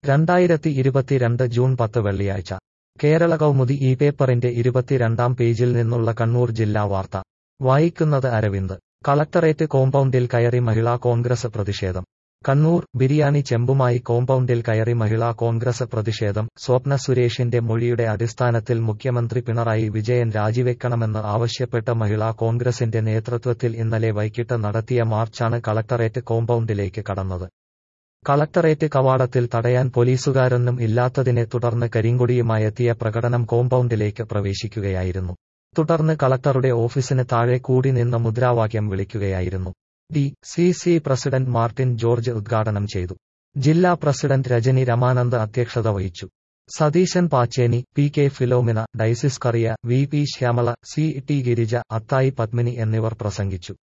രണ്ടായിരത്തി ഇരുപത്തിരണ്ട് ജൂൺ പത്ത് വെള്ളിയാഴ്ച കേരള കൗമുദി ഈ പേപ്പറിന്റെ ഇരുപത്തിരണ്ടാം പേജിൽ നിന്നുള്ള കണ്ണൂർ ജില്ലാ വാർത്ത വായിക്കുന്നത് അരവിന്ദ് കളക്ടറേറ്റ് കോമ്പൗണ്ടിൽ കയറി മഹിളാ കോൺഗ്രസ് പ്രതിഷേധം കണ്ണൂർ ബിരിയാണി ചെമ്പുമായി കോമ്പൗണ്ടിൽ കയറി മഹിളാ കോൺഗ്രസ് പ്രതിഷേധം സ്വപ്ന സുരേഷിന്റെ മൊഴിയുടെ അടിസ്ഥാനത്തിൽ മുഖ്യമന്ത്രി പിണറായി വിജയൻ രാജിവെക്കണമെന്ന് ആവശ്യപ്പെട്ട് മഹിളാ കോൺഗ്രസിന്റെ നേതൃത്വത്തിൽ ഇന്നലെ വൈകിട്ട് നടത്തിയ മാർച്ചാണ് കളക്ടറേറ്റ് കോമ്പൗണ്ടിലേക്ക് കടന്നത് കളക്ടറേറ്റ് കവാടത്തിൽ തടയാൻ പോലീസുകാരൊന്നും ഇല്ലാത്തതിനെ തുടർന്ന് കരിങ്കൊടിയുമായെത്തിയ പ്രകടനം കോമ്പൗണ്ടിലേക്ക് പ്രവേശിക്കുകയായിരുന്നു തുടർന്ന് കളക്ടറുടെ ഓഫീസിന് താഴെ കൂടി നിന്ന് മുദ്രാവാക്യം വിളിക്കുകയായിരുന്നു D C C president Martin George ഉദ്ഘാടനം ചെയ്തു ജില്ലാ പ്രസിഡന്റ് രജനി രമാനന്ദ് അധ്യക്ഷത വഹിച്ചു സതീശൻ പാച്ചേനി പി കെ ഫിലോമിന ഡൈസിസ് Kariya V P Shyamala C T Girija Athayi Padmini എന്നിവർ പ്രസംഗിച്ചു